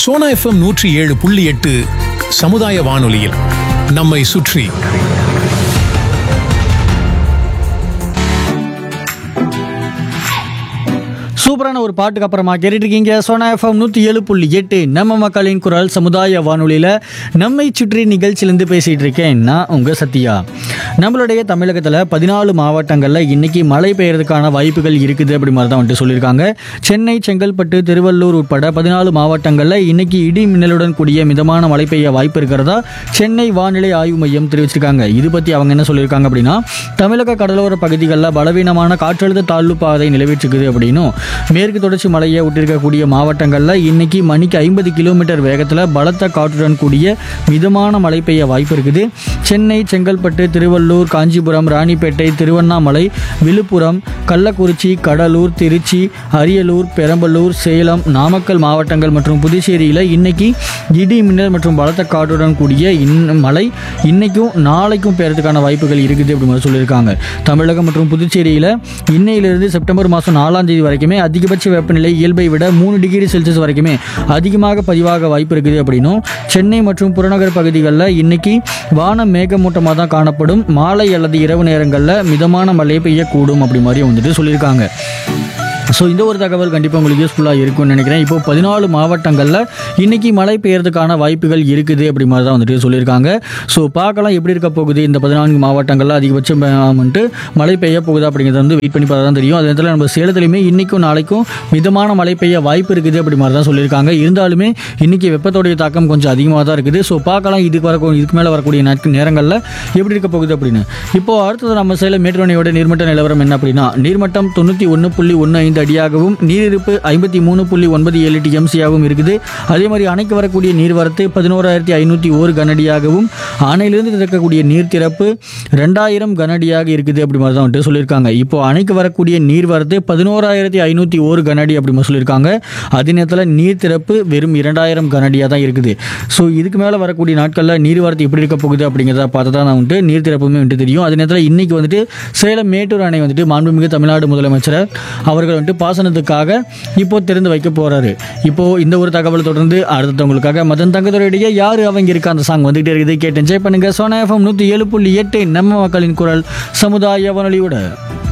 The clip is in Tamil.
சோனா எஃப்எம் நூற்றி ஏழு புள்ளி எட்டு சமுதாய வானொலியில் நம்மை சுற்றி சூப்பரான ஒரு பாட்டுக்கு அப்புறமா கேட்டுட்டு இருக்கீங்க சோனா எஃப்எம் நூற்றி ஏழு புள்ளி எட்டு நம்ம மக்களின் குரல் சமுதாய வானொலியில் நம்மை சுற்றி நிகழ்ச்சியிலேருந்து பேசிகிட்டு இருக்கேன் நான் உங்கள் சத்யா நம்மளுடைய தமிழகத்தில் பதினாலு மாவட்டங்களில் இன்னைக்கு மழை பெய்யறதுக்கான வாய்ப்புகள் இருக்குது அப்படி மாதிரி தான் வந்துட்டு சொல்லியிருக்காங்க சென்னை செங்கல்பட்டு திருவள்ளூர் உட்பட பதினாலு மாவட்டங்களில் இன்னைக்கு இடி மின்னலுடன் கூடிய மிதமான மழை பெய்ய வாய்ப்பு இருக்கிறதா சென்னை வானிலை ஆய்வு மையம் தெரிவிச்சிருக்காங்க இது பற்றி அவங்க என்ன சொல்லியிருக்காங்க அப்படின்னா தமிழக கடலோர பகுதிகளில் பலவீனமான காற்றழுத்த தாழ்வு பாதை நிலவிட்டிருக்குது அப்படின்னும் மேற்கு தொடர்ச்சி மலையை ஒட்டிருக்கக்கூடிய மாவட்டங்களில் இன்னைக்கு மணிக்கு ஐம்பது கிலோமீட்டர் வேகத்தில் பலத்த காற்றுடன் கூடிய மிதமான மழை பெய்ய வாய்ப்பு இருக்குது சென்னை செங்கல்பட்டு திருவள்ளூர் காஞ்சிபுரம் ராணிப்பேட்டை திருவண்ணாமலை விழுப்புரம் கள்ளக்குறிச்சி கடலூர் திருச்சி அரியலூர் பெரம்பலூர் சேலம் நாமக்கல் மாவட்டங்கள் மற்றும் புதுச்சேரியில் இன்னைக்கு இடி மின்னல் மற்றும் பலத்த காற்றுடன் கூடிய இன் மழை இன்னைக்கும் நாளைக்கும் பெய்யறதுக்கான வாய்ப்புகள் இருக்குது அப்படி மாதிரி சொல்லியிருக்காங்க தமிழகம் மற்றும் புதுச்சேரியில் இன்னையிலிருந்து செப்டம்பர் மாதம் நாலாம் தேதி வரைக்குமே அதிகபட்ச வெப்பநிலை இயல்பை விட மூணு டிகிரி செல்சியஸ் வரைக்குமே அதிகமாக பதிவாக வாய்ப்பு இருக்குது அப்படின்னும் சென்னை மற்றும் புறநகர் பகுதிகளில் இன்னைக்கு வானம் மேகமூட்டமாக தான் காணப்படும் மாலை அல்லது இரவு நேரங்களில் மிதமான மழை பெய்யக்கூடும் அப்படி மாதிரி வந்துட்டு சொல்லியிருக்காங்க ஸோ இந்த ஒரு தகவல் கண்டிப்பாக உங்களுக்கு யூஸ்ஃபுல்லாக இருக்கும்னு நினைக்கிறேன் இப்போ பதினாலு மாவட்டங்களில் இன்னைக்கு மழை பெய்யறதுக்கான வாய்ப்புகள் இருக்குது அப்படி மாதிரி தான் வந்துட்டு சொல்லியிருக்காங்க ஸோ பார்க்கலாம் எப்படி இருக்க போகுது இந்த பதினான்கு மாவட்டங்களில் அதிகபட்சம் வந்துட்டு மழை பெய்ய போகுது அப்படிங்கிறத வந்து வெயிட் பண்ணி பார்த்தா தான் தெரியும் அதே நேரத்தில் நம்ம சேலத்துலையுமே இன்றைக்கும் நாளைக்கும் மிதமான மழை பெய்ய வாய்ப்பு இருக்குது அப்படி மாதிரி தான் சொல்லியிருக்காங்க இருந்தாலுமே இன்னைக்கு வெப்பத்தோடைய தாக்கம் கொஞ்சம் அதிகமாக தான் இருக்குது ஸோ பார்க்கலாம் இதுக்கு வர இதுக்கு மேலே வரக்கூடிய நாட்கள் நேரங்களில் எப்படி இருக்க போகுது அப்படின்னு இப்போ அடுத்தது நம்ம சேலம் மேட்டுவணையோட நீர்மட்ட நிலவரம் என்ன அப்படின்னா நீர்மட்டம் தொண்ணூற்றி ஒன்று புள்ளி ஒன்று ஐந்து அடியாகவும் நீரிருப்பு ஐம்பத்தி மூணு புள்ளி ஒன்பது ஏழு டிஎம்சியாகவும் இருக்குது அதே மாதிரி அணைக்கு வரக்கூடிய நீர்வரத்து பதினோராயிரத்தி ஐநூற்றி ஒரு கனடியாகவும் அணையிலிருந்து திறக்கக்கூடிய நீர் திறப்பு ரெண்டாயிரம் கனடியாக இருக்குது அப்படி மாதிரி தான் வந்துட்டு சொல்லியிருக்காங்க இப்போ அணைக்கு வரக்கூடிய நீர்வரத்து பதினோராயிரத்தி ஐநூற்றி ஒரு கனடி அப்படி மாதிரி சொல்லியிருக்காங்க அதே நேரத்தில் நீர் திறப்பு வெறும் இரண்டாயிரம் கனடியாக தான் இருக்குது ஸோ இதுக்கு மேலே வரக்கூடிய நாட்களில் நீர்வரத்து எப்படி இருக்க போகுது அப்படிங்கிறத பார்த்து தான் நான் வந்துட்டு நீர் திறப்புமே வந்துட்டு தெரியும் அதே நேரத்தில் இன்னைக்கு வந்துட்டு சேலம் மேட்டூர் அணை வந்துட்டு மாண்புமிகு தமிழ்நாடு முதலமைச்சர் அவர்கள் வந்துட்டு பாசனத்துக்காக இப்போ திறந்து வைக்க போறாரு இப்போ இந்த ஒரு தகவல் தொடர்ந்து அடுத்தவங்களுக்காக மதன் தங்கத்துறையுடைய யாரு அவங்க இருக்கா அந்த சாங் வந்துகிட்டே இருக்குது கேட்டு என்ஜாய் பண்ணுங்க சோனா எஃப்எம் நூற்றி ஏழு புள்ளி எட்டு நம்ம மக்களின் குரல் சமுதாய வானொலியோட